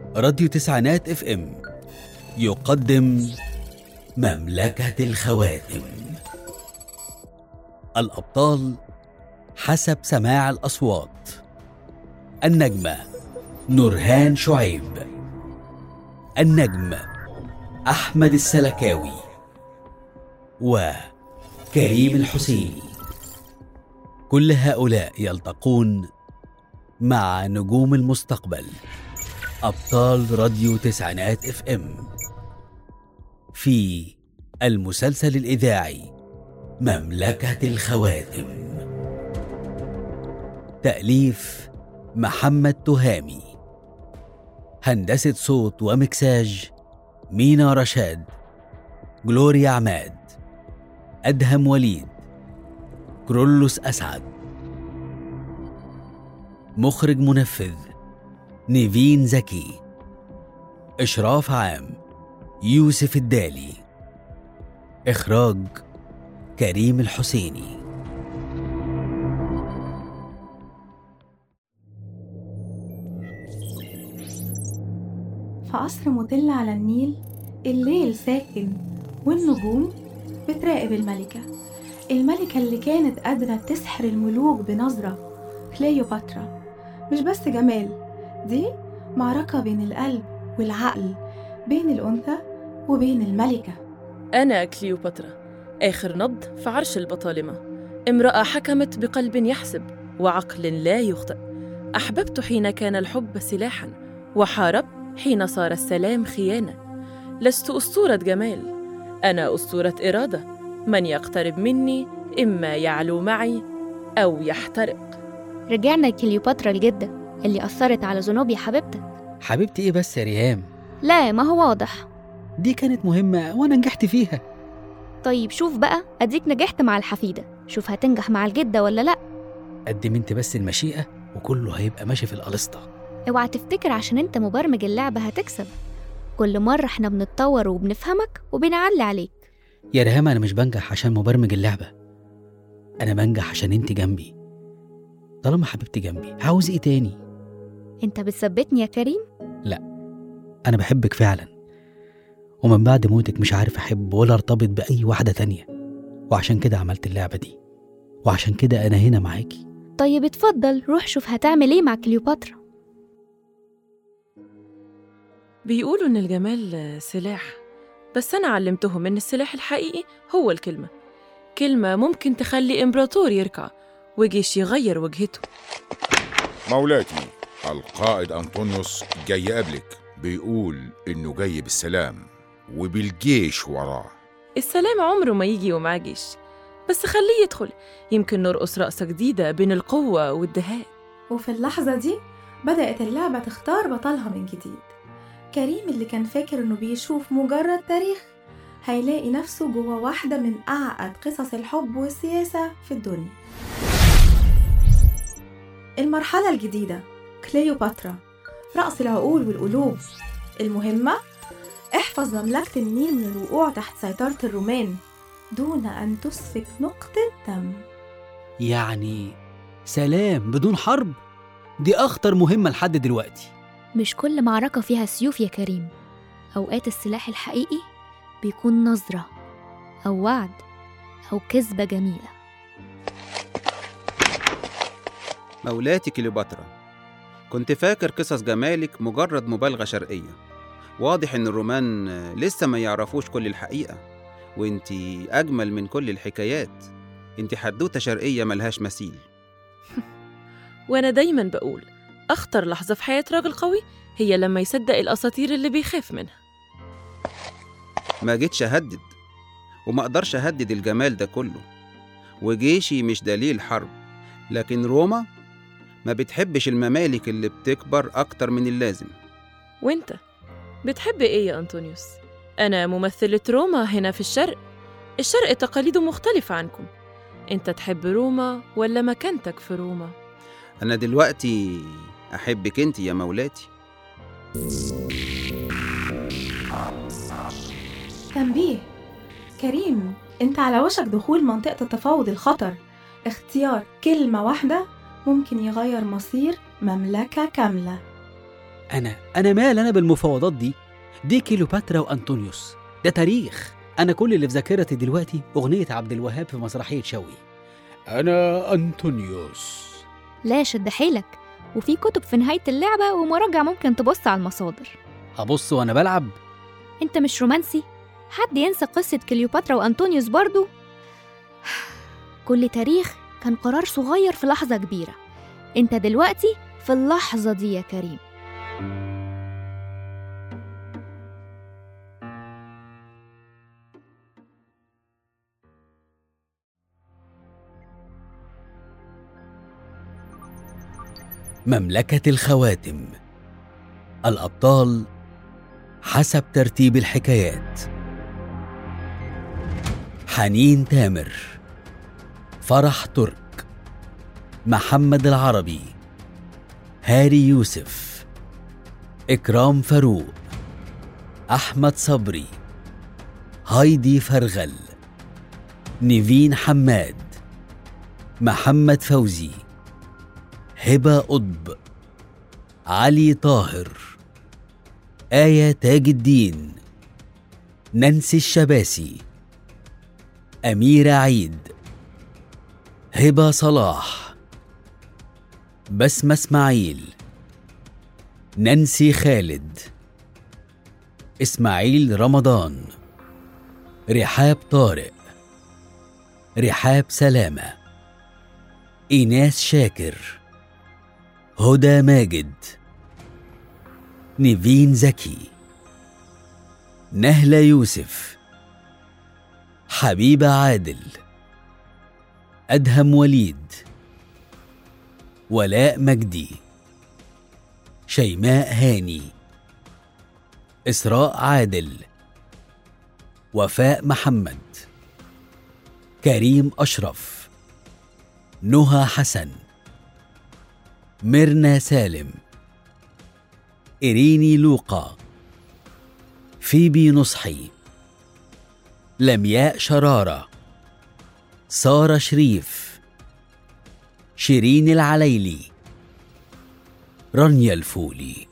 راديو تسعينات اف ام يقدم مملكة الخواتم الأبطال حسب سماع الأصوات النجمة نورهان شعيب النجم أحمد السلكاوي وكريم الحسيني كل هؤلاء يلتقون مع نجوم المستقبل أبطال راديو تسعينات اف ام في المسلسل الإذاعي مملكة الخواتم تأليف محمد تهامي هندسة صوت ومكساج مينا رشاد جلوريا عماد أدهم وليد كرولوس أسعد مخرج منفذ نيفين زكي إشراف عام يوسف الدالي إخراج كريم الحسيني في قصر مطل على النيل الليل ساكن والنجوم بتراقب الملكة الملكة اللي كانت قادرة تسحر الملوك بنظرة كليوباترا مش بس جمال دي معركة بين القلب والعقل بين الأنثى وبين الملكة أنا كليوباترا آخر نبض في عرش البطالمة امرأة حكمت بقلب يحسب وعقل لا يخطئ أحببت حين كان الحب سلاحا وحاربت حين صار السلام خيانة لست أسطورة جمال أنا أسطورة إرادة من يقترب مني إما يعلو معي أو يحترق رجعنا لكليوباترا الجدة اللي أثرت على زنوبيا حبيبتك حبيبتي إيه بس يا ريهام لا ما هو واضح دي كانت مهمة وأنا نجحت فيها طيب شوف بقى أديك نجحت مع الحفيدة شوف هتنجح مع الجدة ولا لأ قدم انت بس المشيئة وكله هيبقى ماشي في القلسطة اوعى تفتكر عشان انت مبرمج اللعبة هتكسب كل مرة احنا بنتطور وبنفهمك وبنعلي عليك يا ريهام أنا مش بنجح عشان مبرمج اللعبة أنا بنجح عشان انت جنبي طالما حبيبتي جنبي عاوز ايه تاني انت بتثبتني يا كريم أنا بحبك فعلا ومن بعد موتك مش عارف أحب ولا أرتبط بأي واحدة تانية وعشان كده عملت اللعبة دي وعشان كده أنا هنا معاكي طيب اتفضل روح شوف هتعمل ايه مع كليوباترا بيقولوا إن الجمال سلاح بس أنا علمتهم إن السلاح الحقيقي هو الكلمة كلمة ممكن تخلي إمبراطور يركع وجيش يغير وجهته مولاتي القائد أنطونيوس جاي قبلك بيقول إنه جاي بالسلام وبالجيش وراه السلام عمره ما يجي ومعاه جيش بس خليه يدخل يمكن نرقص رقصة جديدة بين القوة والدهاء وفي اللحظة دي بدأت اللعبة تختار بطلها من جديد كريم اللي كان فاكر إنه بيشوف مجرد تاريخ هيلاقي نفسه جوا واحدة من أعقد قصص الحب والسياسة في الدنيا المرحلة الجديدة كليوباترا رأس العقول والقلوب المهمة احفظ مملكة النيل من الوقوع تحت سيطرة الرومان دون أن تسفك نقطة دم يعني سلام بدون حرب دي أخطر مهمة لحد دلوقتي مش كل معركة فيها سيوف يا كريم أوقات السلاح الحقيقي بيكون نظرة أو وعد أو كذبة جميلة مولاتي كليوباترا كنت فاكر قصص جمالك مجرد مبالغة شرقية واضح إن الرومان لسه ما يعرفوش كل الحقيقة وانتي أجمل من كل الحكايات انتي حدوتة شرقية ملهاش مثيل وأنا دايما بقول أخطر لحظة في حياة راجل قوي هي لما يصدق الأساطير اللي بيخاف منها ما جيتش أهدد وما أقدرش أهدد الجمال ده كله وجيشي مش دليل حرب لكن روما ما بتحبش الممالك اللي بتكبر أكتر من اللازم وانت بتحب ايه يا أنطونيوس؟ أنا ممثلة روما هنا في الشرق الشرق تقاليده مختلفة عنكم انت تحب روما ولا مكانتك في روما؟ أنا دلوقتي أحبك أنت يا مولاتي تنبيه كريم انت على وشك دخول منطقة التفاوض الخطر اختيار كلمة واحدة ممكن يغير مصير مملكة كاملة انا انا مال انا بالمفاوضات دي دي كيلوباترا وانطونيوس ده تاريخ انا كل اللي في ذاكرتي دلوقتي اغنيه عبد الوهاب في مسرحيه شوقي انا انطونيوس لا شد حيلك وفي كتب في نهاية اللعبة ومراجع ممكن تبص على المصادر ابص وانا بلعب انت مش رومانسي حد ينسى قصة كليوباترا وأنطونيوس برضو كل تاريخ كان قرار صغير في لحظة كبيرة انت دلوقتي في اللحظة دي يا كريم مملكة الخواتم الأبطال حسب ترتيب الحكايات حنين تامر فرح ترك محمد العربي هاري يوسف إكرام فاروق أحمد صبري هايدي فرغل نيفين حماد محمد فوزي هبة قطب علي طاهر آية تاج الدين نانسي الشباسي أميرة عيد هبة صلاح بسمة إسماعيل نانسي خالد إسماعيل رمضان رحاب طارق رحاب سلامة إيناس شاكر هدى ماجد نيفين زكي نهلة يوسف حبيبة عادل أدهم وليد ولاء مجدي شيماء هاني إسراء عادل وفاء محمد كريم أشرف نهى حسن ميرنا سالم إريني لوقا فيبي نصحي لمياء شرارة سارة شريف شيرين العليلي رانيا الفولي